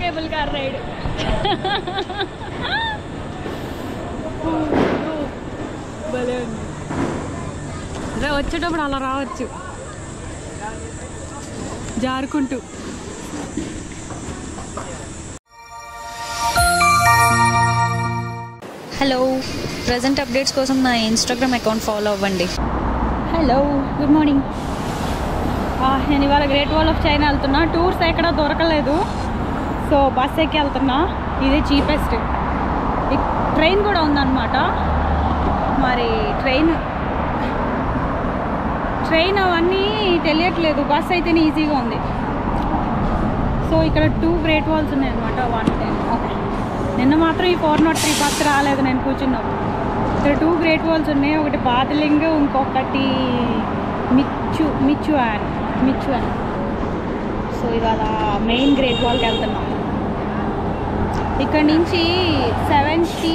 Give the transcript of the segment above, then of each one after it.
Cable car ride భలే ఉంది రా వచ్చేటప్పుడు అలా రావచ్చు జారుకుంటూ హలో ప్రజెంట్ అప్డేట్స్ కోసం నా ఇన్స్టాగ్రామ్ అకౌంట్ ఫాలో అవ్వండి హలో గుడ్ మార్నింగ్ నేను ఇవాళ గ్రేట్ వాల్ ఆఫ్ చైనా వెళ్తున్నా టూర్స్ ఎక్కడ దొరకలేదు సో బస్ ఎక్కి వెళ్తున్నా ఇదే చీపెస్ట్ ట్రైన్ కూడా ఉందన్నమాట మరి ట్రైన్ ట్రైన్ అవన్నీ తెలియట్లేదు బస్ అయితేనే ఈజీగా ఉంది సో ఇక్కడ టూ గ్రేట్ వాల్స్ ఉన్నాయన్నమాట వన్ టెన్ ఓకే నిన్న మాత్రం ఈ ఫోర్ నాట్ త్రీ బస్ రాలేదు నేను కూర్చున్నప్పుడు ఇక్కడ టూ గ్రేట్ వాల్స్ ఉన్నాయి ఒకటి బాదలింగ్ ఇంకొకటి మిచ్చు మిచ్చుయాన్ మిచ్చుయాన్ సో ఇవాళ మెయిన్ గ్రేట్ వాల్కి వెళ్తున్నాం ఇక్కడ నుంచి సెవెంటీ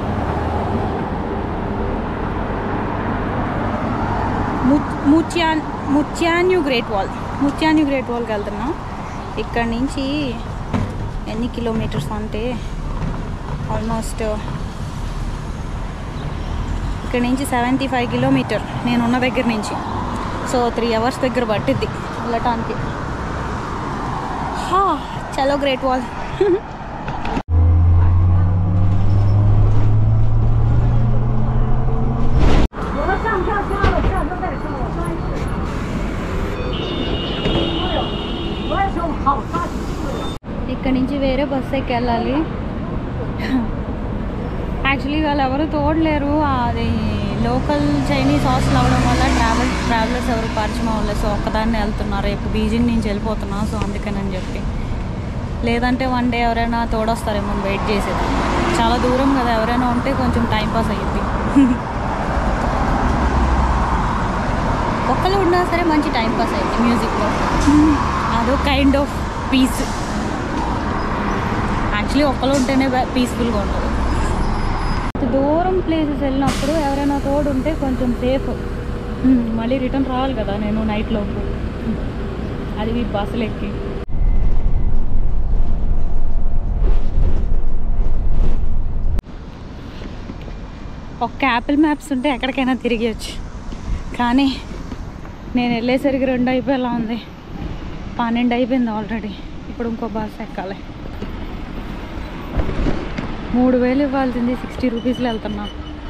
ముత్యాన్ Mutianyu great wall Mutianyu great వాల్కి వెళ్తున్నాం ఇక్కడ నుంచి ఎన్ని కిలోమీటర్స్ అంటే ఆల్మోస్ట్ ఇక్కడ నుంచి సెవెంటీ ఫైవ్ కిలోమీటర్ నేను ఉన్న దగ్గర నుంచి సో త్రీ అవర్స్ దగ్గర పట్టిద్ది వెళ్ళటానికి హా, చలో గ్రేట్ వాల్ ఇక్కడ నుంచి వేరే బస్ ఎక్కి వెళ్ళాలి యాక్చువల్లీ వాళ్ళు ఎవరు తోడలేరు అది లోకల్ చైనీస్ హాస్టల్ అవ్వడం వల్ల ట్రావెల్ ట్రావెలర్స్ ఎవరు పరిచయం అవ్వలేదు సో ఒక్కదాన్ని వెళ్తున్నారు రేపు బీజింగ్ నుంచి వెళ్ళిపోతున్నా సో అందుకని చెప్పి లేదంటే వన్ డే ఎవరైనా తోడొస్తారేమో అని వెయిట్ చేసేది చాలా దూరం కదా ఎవరైనా ఉంటే కొంచెం టైం పాస్ అయ్యింది ఒక్కళ్ళు ఉన్నా సరే మంచి టైం పాస్ అయ్యింది మ్యూజిక్లో అదో కైండ్ ఆఫ్ పీస్ యాక్చువల్లీ ఒక్కళ్ళు ఉంటేనే పీస్ఫుల్గా ఉంటుంది దూరం ప్లేసెస్ వెళ్ళినప్పుడు ఎవరైనా తోడు ఉంటే కొంచెం సేఫ్ మళ్ళీ రిటర్న్ రావాలి కదా నేను నైట్లోపు అది మీ బస్సులు ఎక్కి ఒక్క యాపిల్ మ్యాప్స్ ఉంటే ఎక్కడికైనా తిరిగేయచ్చు కానీ నేను వెళ్ళేసరికి రెండు అయిపోయేలా ఉంది పన్నెండు అయిపోయింది ఆల్రెడీ ఇప్పుడు ఇంకో బస్ ఎక్కాలి మూడు వేలు ఇవ్వాల్సింది సిక్స్టీ రూపీస్లో వెళ్తున్నా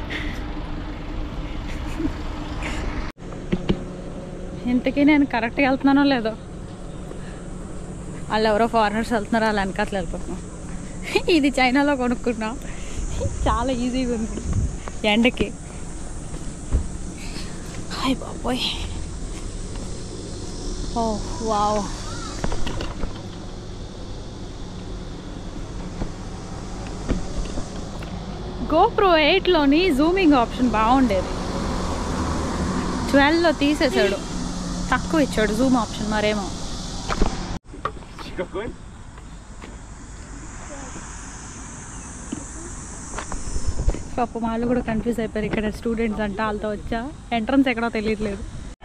ఇంతకీ నేను కరెక్ట్గా వెళ్తున్నానో లేదో వాళ్ళు ఎవరో ఫారినర్స్ వెళ్తున్నారు వాళ్ళు వెనకాతలు వెళ్ళిపోతున్నాం ఇది చైనాలో కొనుక్కున్నా చాలా ఈజీగా ఉంది ఎండకి హాయ్ బాబోయ్ ఓ వావ్ గోప్రో ఎయిట్లోని జూమింగ్ ఆప్షన్ బాగుండేది ట్వెల్వ్లో తీసేసాడు తక్కువ ఇచ్చాడు జూమ్ ఆప్షన్ మరేమో పాపం వాళ్ళు కూడా కన్ఫ్యూజ్ అయిపోయారు ఇక్కడ స్టూడెంట్స్ అంట వాళ్ళతో వచ్చా ఎంట్రన్స్ ఎక్కడో తెలియట్లేదు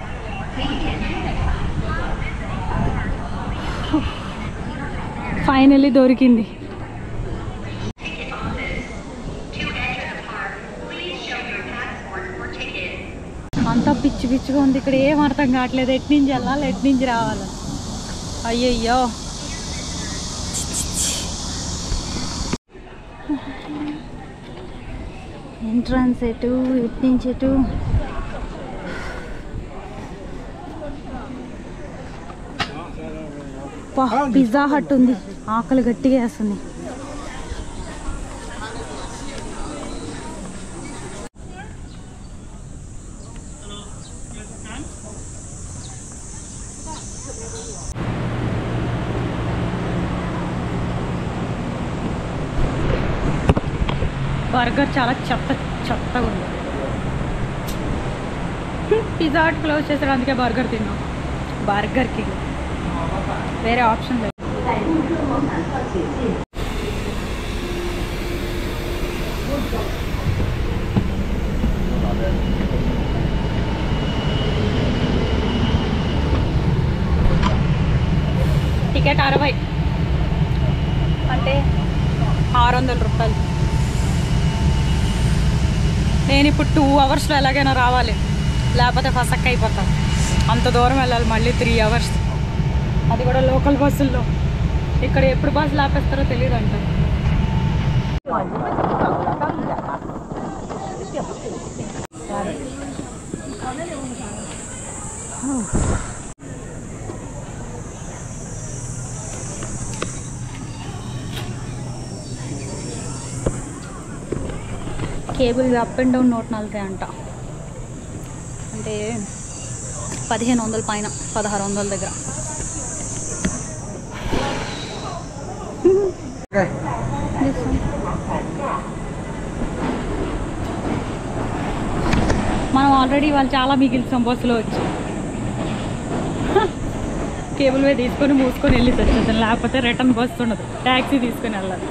ఫైనల్లీ దొరికింది అంతా పిచ్చి పిచ్చిగా ఉంది ఇక్కడ ఏం అర్థం కావట్లేదు ఎటు నుంచి వెళ్ళాలి ఎటు నుంచి రావాలి అయ్యయ్యో ఎంట్రన్స్ ఎటు ఇటు నుంచి ఎటు పా పిజ్జా హట్ ఉంది ఆకలి గట్టిగా వేస్తుంది బర్గర్ చాలా చెత్త చెత్తగా ఉంది పిజ్జా హట్ క్లోజ్ చేసాడు అందుకే బర్గర్ తిన్నాం బర్గర్కి వేరే ఆప్షన్ లేదు టికెట్ అరవై అంటే ఆరు వందల రూపాయలు నేను ఇప్పుడు టూ అవర్స్లో ఎలాగైనా రావాలి లేకపోతే ఫసక్ అయిపోతాం అంత దూరం వెళ్ళాలి మళ్ళీ త్రీ అవర్స్ అది కూడా లోకల్ బస్సుల్లో ఇక్కడ ఎప్పుడు బస్సులు ఆపేస్తారో తెలియదు అంట కేబుల్ అప్ అండ్ డౌన్ నూట నలభై అంట అంటే పదిహేను వందల పైన పదహారు వందల దగ్గర మనం ఆల్రెడీ వాళ్ళు చాలా మిగిలిసాం బస్సులో వచ్చి కేబుల్ వే తీసుకొని మూసుకొని వెళ్ళి వచ్చేద్దాం లేకపోతే రిటర్న్ బస్సు ఉండదు ట్యాక్సీ తీసుకొని వెళ్ళాలి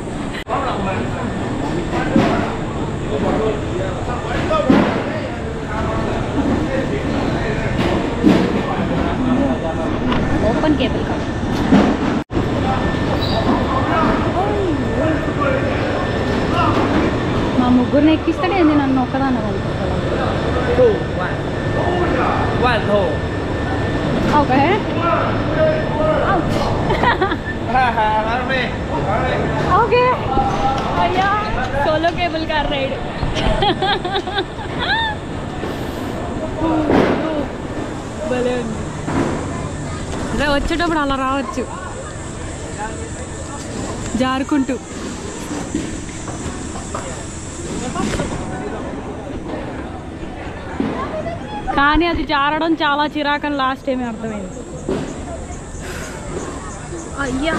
ఓపెన్ కేబుల్ కాదు మా ముగ్గురిని ఎక్కిస్తాడే ఏంది నన్ను ఒక్కదాన్ని పంపిస్తాడు Two, one. One, two. Okay Dame. Okay అయ్యా సోలో కేబుల్ కార్ రైడ్ భలే ఉంది రే వచ్చేటప్పుడు అలా రావచ్చు జారుకుంటూ కానీ అది జారడం చాలా చిరాకని లాస్ట్ టైం అర్థమైంది అయ్యా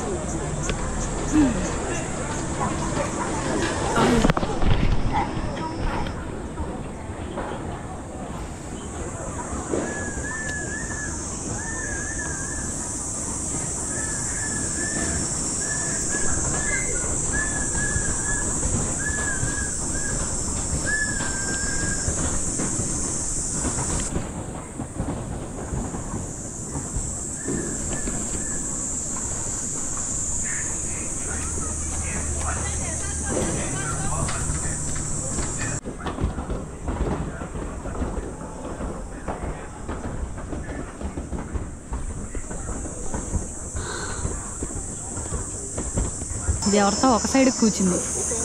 ఇది ఎవరితో ఒక సైడ్ కూర్చుంది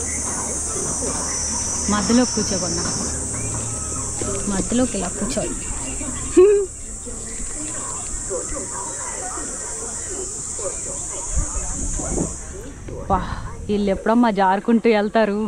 మధ్యలో కూర్చోకుండా మధ్యలోకి ఇలా కూర్చోవాలి వా వీళ్ళు ఎప్పుడమ్మా జారుకుంటూ వెళ్తారు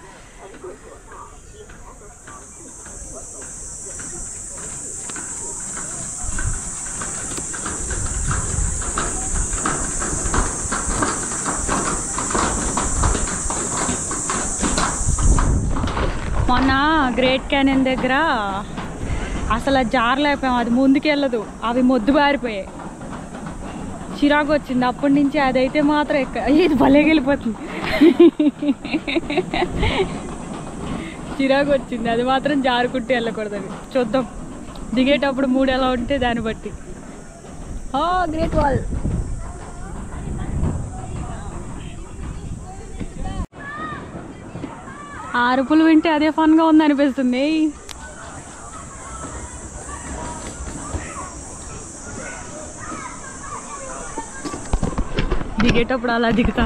మొన్న గ్రేట్ క్యానియన్ దగ్గర అసలు అది జారలేకపోయాం అది ముందుకెళ్ళదు అవి మొద్దు బారిపోయాయి చిరాకు వచ్చింది అప్పటి నుంచి అదైతే మాత్రం ఎక్క ఇది భలే వెళ్ళిపోతుంది చిరాకు వచ్చింది అది మాత్రం జారుకుంటూ వెళ్ళకూడదు చూద్దాం దిగేటప్పుడు మూడు ఎలా ఉంటే దాన్ని బట్టి గ్రేట్ వాల్ ఆ అరుపులు వింటే అదే ఫన్గా ఉంది అనిపిస్తుంది దిగేటప్పుడు అలా దిగుతా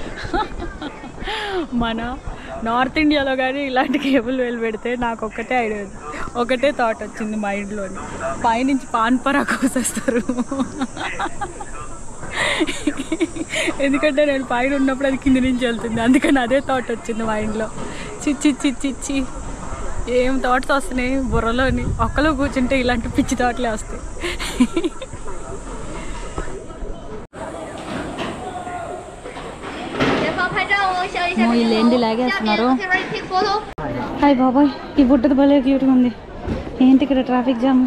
మన నార్త్ ఇండియాలో కానీ ఇలాంటి కేబుల్ వేలు పెడితే నాకు ఒక్కటే ఐడియా ఉంది. ఒకటే థాట్ వచ్చింది మైండ్లోని పైనుంచి పాన్ పరా కోసేస్తారు ఎందుకంటే నేను పైన ఉన్నప్పుడు అది కింద నుంచి వెళ్తుంది అందుకని అదే థాట్ వచ్చింది మైండ్లో చిచ్చి చిచ్చి చిచ్చి ఏం థాట్స్ వస్తున్నాయి బుర్రలోని ఒక్కలో కూర్చుంటే ఇలాంటి పిచ్చి థాట్లే వస్తాయి అమ్మో, వీళ్ళు ఏంటి లాగేస్తున్నారు హాయ్ బాబాయ్ ఈ బుట్టది భలే క్యూట్గా ఉంది ఏంటి ఇక్కడ ట్రాఫిక్ జామ్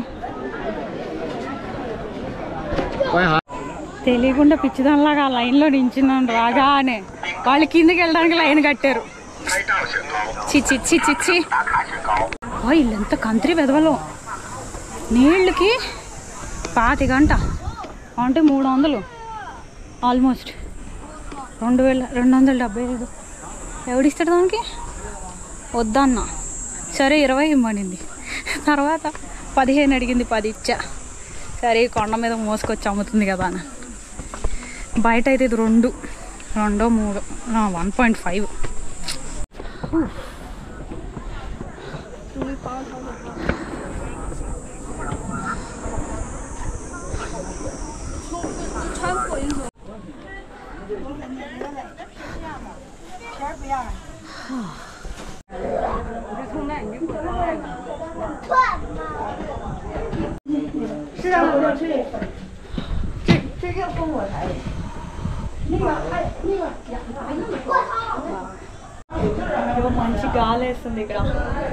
తెలియకుండా పిచ్చిదానిలాగా ఆ లైన్లో నించున్నాను రాగానే వాళ్ళు కిందకి వెళ్ళడానికి లైన్ కట్టారు చిచ్చి చిచ్చి చిచ్చి ఓ ఇల్లు ఎంత కంత్రి వెదవలో నీళ్ళకి పాతి గంట అంటే మూడు వందలు ఆల్మోస్ట్ రెండు వేల రెండు వందల డెబ్బై ఐదు ఎవడిస్తాడు దానికి వద్దన్న సరే ఇరవై ఇమ్మనింది తర్వాత పదిహేను అడిగింది పది ఇచ్చా సరే ఈ కొండ మీద మోసుకొచ్చి అమ్ముతుంది కదా అని బయట అయితే ఇది రెండు రెండో మూడు వన్ పాయింట్ ఫైవ్ మంచి గాలి వేస్తుంది ఇక్కడ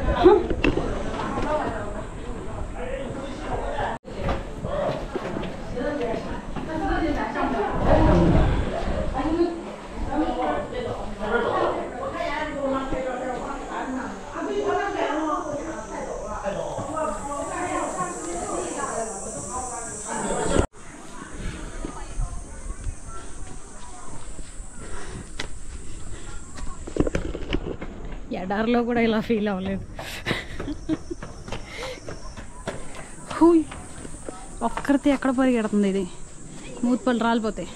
ఎడారిలో కూడా ఇలా ఫీల్ అవ్వలేదు హూయ్ ఒక్కరితే ఎక్కడ పరిగెడుతుంది ఇది మూతిపళ్ళు రాలిపోతాయి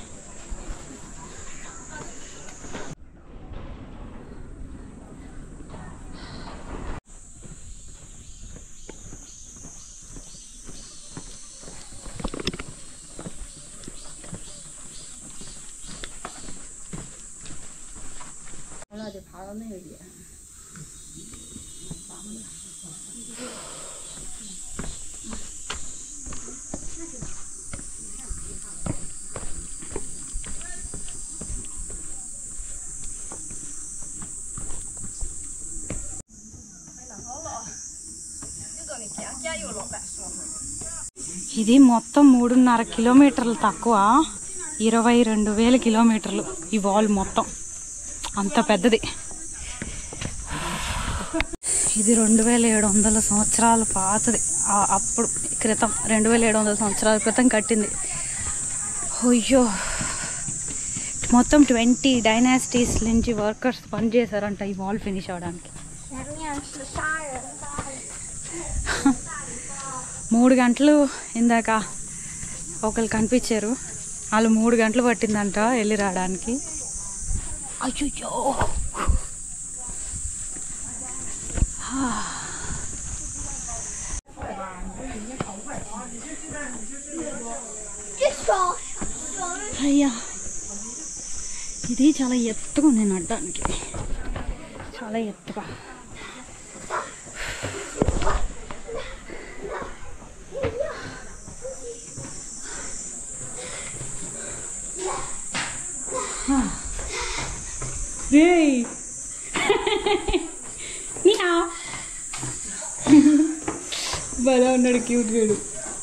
ఇది మొత్తం మూడున్నర కిలోమీటర్లు తక్కువ ఇరవై రెండు వేల కిలోమీటర్లు ఈ వాల్ మొత్తం అంత పెద్దది ఇది రెండు వేల ఏడు వందల సంవత్సరాల పాతది ఆ- అప్పుడు క్రితం రెండు వేల ఏడు వందల సంవత్సరాల క్రితం కట్టింది అయ్యో మొత్తం ట్వంటీ డైనాసిటీస్ నుంచి వర్కర్స్ పనిచేశారంట ఈ వాల్ ఫినిష్ అవ్వడానికి 前面是杀人的。 మూడు గంటలు ఇందాక ఒకరు కనిపించారు వాళ్ళు మూడు గంటలు పట్టిందంట వెళ్ళి రావడానికి అయ్యో అయ్యా ఇది చాలా ఎత్తుగా ఉంది నడ్డానికి చాలా ఎత్తుగా రేయ్ నీహా బాగా ఉన్నాడు క్యూట్ గడు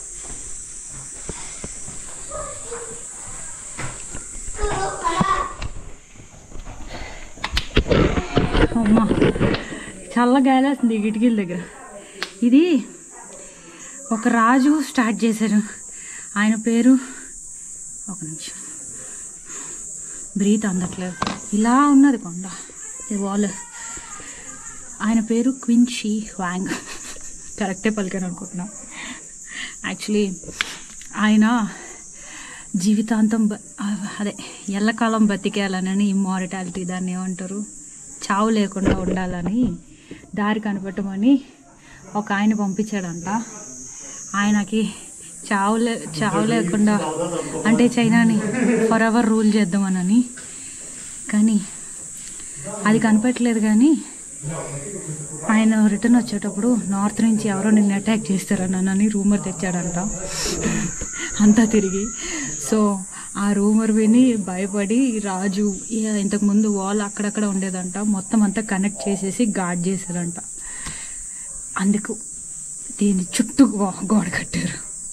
అమ్మా చల్ల గాలేస్తుంది ఈ కిటికీల దగ్గర ఇది ఒక రాజు స్టార్ట్ చేశారు ఆయన పేరు ఒక నిమిషం బ్రీత్ అందట్లేదు ఇలా ఉన్నది కొండ ఇది వాల్ ఆయన పేరు క్విన్షీ హ్వాంగ్ కరెక్టే పలికాను అనుకుంటున్నా యాక్చువల్లీ ఆయన జీవితాంతం బ- అదే ఎల్లకాలం బతికేయాలని ఇమ్మారిటాలిటీ దాన్ని ఏమంటారు చావు లేకుండా ఉండాలని దారి కనిపెట్టమని ఒక ఆయన పంపించాడంట ఆయనకి చావు లే చావు లేకుండా అంటే చైనాని ఫర్ ఎవర్ రూల్ చేద్దామనని కానీ అది కనిపెట్టలేదు కానీ ఆయన రిటర్న్ వచ్చేటప్పుడు నార్త్ నుంచి ఎవరో నిన్ను అటాక్ చేస్తారని రూమర్ తెచ్చాడంట అంతా తిరిగి సో ఆ రూమర్ విని భయపడి రాజు ఇక ఇంతకుముందు వాల్ అక్కడక్కడ ఉండేదంట మొత్తం అంతా కనెక్ట్ చేసేసి గాడ్ చేశారంట అందుకు దీని చుట్టూ గో- గోడ కట్టారు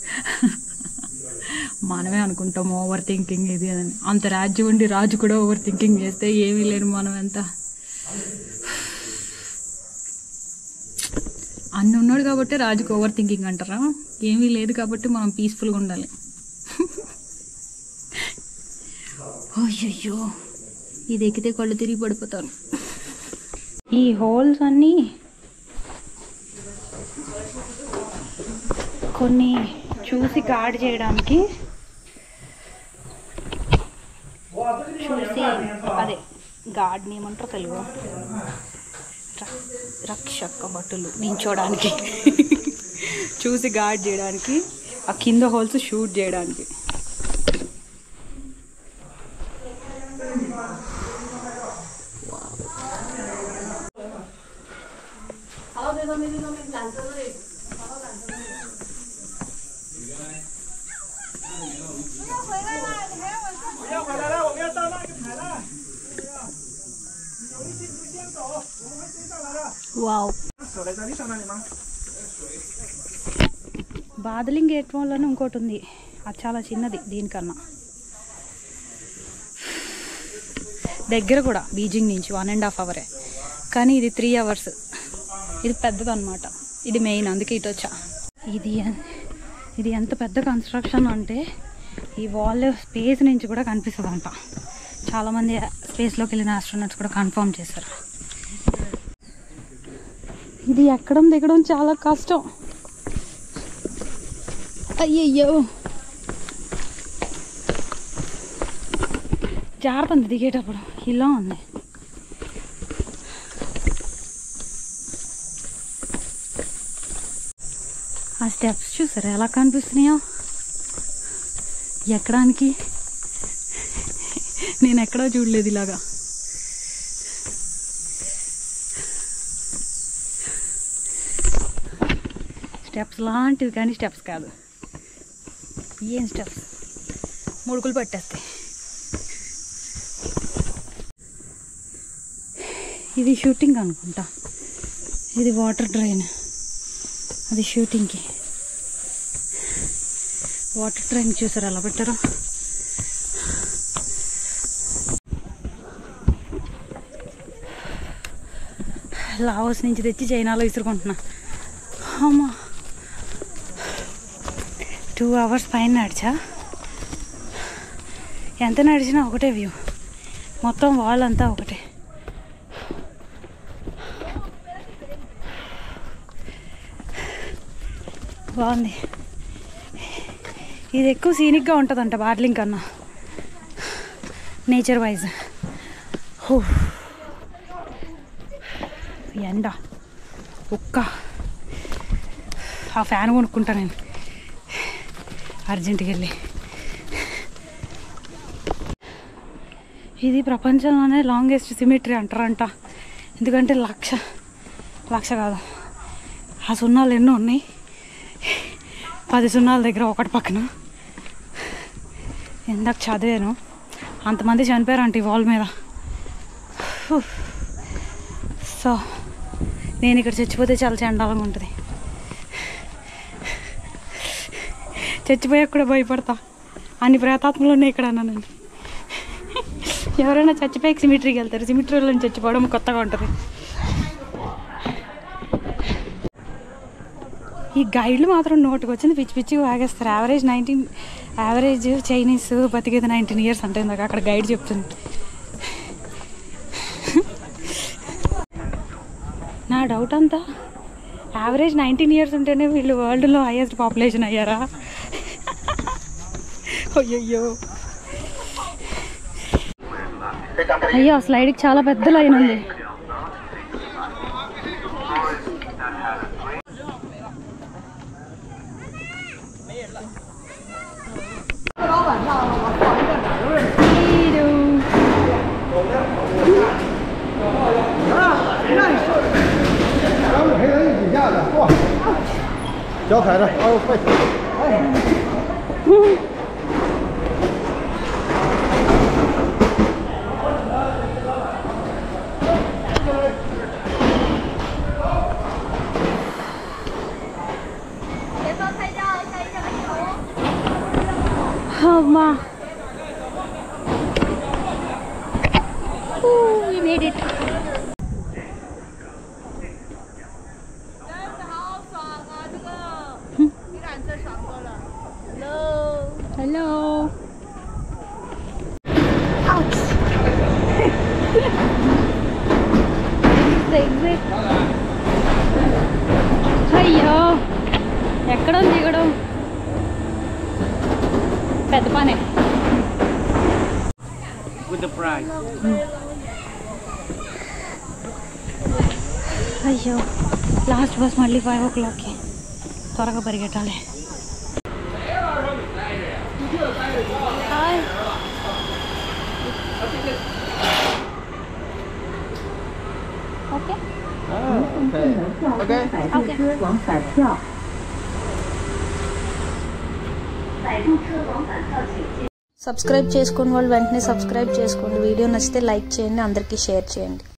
మనమే అనుకుంటాం ఓవర్ థింకింగ్ ఇది అని అంత రాజ్యం ఉండి రాజు కూడా ఓవర్ థింకింగ్ చేస్తే ఏమీ లేని మనం ఎంత అన్ని ఉన్నాడు కాబట్టి రాజుకు ఓవర్ థింకింగ్ అంటారా ఏమీ లేదు కాబట్టి మనం పీస్ఫుల్గా ఉండాలి అయ్యయ్యో ఇది ఎక్కితే కళ్ళు తిరిగి పడిపోతాను ఈ హోల్స్ అన్నీ కొన్ని చూసి గార్డ్ చేయడానికి చూసి అదే గార్డ్ని ఏమంటారు తెలుగు ర- రక్షక బట్టలు నించోడానికి చూసి గార్డ్ చేయడానికి ఆ కింద హోల్స్ షూట్ చేయడానికి వావ్ బాదలింగ్ గేట్ అని ఇంకోటి ఉంది అది చాలా చిన్నది దీనికన్నా దగ్గర కూడా బీజింగ్ నుంచి వన్ అండ్ హాఫ్ అవరే కానీ ఇది త్రీ అవర్స్ ఇది పెద్దది అనమాట ఇది మెయిన్ అందుకే ఇటు వచ్చా ఇది ఎ- ఇది ఎంత పెద్ద కన్స్ట్రక్షన్ అంటే ఈ వాల్ స్పేస్ నుంచి కూడా కనిపిస్తుంది అంట చాలామంది స్పేస్లోకి వెళ్ళిన ఆస్ట్రోనట్స్ కూడా కన్ఫర్మ్ చేశారు ఇది ఎక్కడం దిగడం చాలా కష్టం అయ్యయ్యో జారుతుంది దిగేటప్పుడు ఇలా ఉంది ఆ స్టెప్స్ చూసారా ఎలా కనిపిస్తున్నాయో ఎక్కడానికి నేను ఎక్కడో చూడలేదు ఇలాగా స్టెప్స్ లాంటివి కానీ స్టెప్స్ కాదు ఏం స్టెప్స్ ముడుకులు పట్టేస్తాయి ఇది షూటింగ్ అనుకుంటా ఇది వాటర్ డ్రైన్ అది షూటింగ్కి వాటర్ డ్రైన్ చూసారు ఎలా పెట్టారో లావోస్ నుంచి తెచ్చి చైనాలో విసురుకుంటున్నా అమ్మా టూ అవర్స్ పైన నడిచా ఎంత నడిచినా ఒకటే వ్యూ మొత్తం వాల్ అంతా ఒకటే బాగుంది ఇది ఎక్కువ సీనిక్గా ఉంటుందంట బార్లింగ్ కన్నా నేచర్ వైజ్ హో ఎండ ఉక్క ఆ ఫ్యాన్ కొనుక్కుంటా నేను అర్జెంటుకి వెళ్ళి ఇది ప్రపంచంలోనే లాంగెస్ట్ సిమెట్రీ అంటారంట ఎందుకంటే లక్ష లక్ష కాదు ఆ సున్నాలు ఎన్నో ఉన్నాయి పది సున్నాల దగ్గర ఒకటి పక్కన ఇందాక చదివాను అంతమంది చనిపోయారంట ఈ వాల్ మీద హూ. సో నేను ఇక్కడ చచ్చిపోతే చాలా చండాలంగా ఉంటుంది చచ్చిపోయాక కూడా భయపడతా అన్ని ప్రేతాత్మలు ఉన్నాయి ఇక్కడ అన్నాను ఎవరైనా చచ్చిపోయాక సిమిట్రీకి వెళ్తారు సిమిట్రీలో నుంచి చచ్చిపోవడం కొత్తగా ఉంటుంది ఈ గైడ్లు మాత్రం నోటికి వచ్చింది పిచ్చి పిచ్చి వాగేస్తారు యావరేజ్ నైన్టీన్ యావరేజ్ చైనీస్ బతికేది నైన్టీన్ ఇయర్స్ అంటే ఇందాక అక్కడ గైడ్ చెప్తుంది నా డౌట్ అంతా యావరేజ్ నైన్టీన్ ఇయర్స్ ఉంటేనే వీళ్ళు వరల్డ్లో హైయెస్ట్ పాపులేషన్ అయ్యారా అయ్యయ్యో అయ్యో స్లైడ్కి చాలా పెద్ద లైన్ ఉంది ఈడు. 咱们陪他一起下的，坐。脚踩着，哎呦，快踩！ 前方拍照，下一站头。 అమ్మా Ooh, we made it. Hello. Ouch. పెద్ద పనే With the price. అయ్యో లాస్ట్ బస్ మళ్ళీ ఫైవ్ ఓ క్లాక్కి త్వరగా పరిగెట్టాలి hi okay OK。 okay 往返票。 摆渡车往返票请进。 subscribe చేసుకుని వాళ్ళు వెంటనే సబ్స్క్రైబ్ చేసుకోండి వీడియో నచ్చితే లైక్ చేయండి అందరికీ షేర్ చేయండి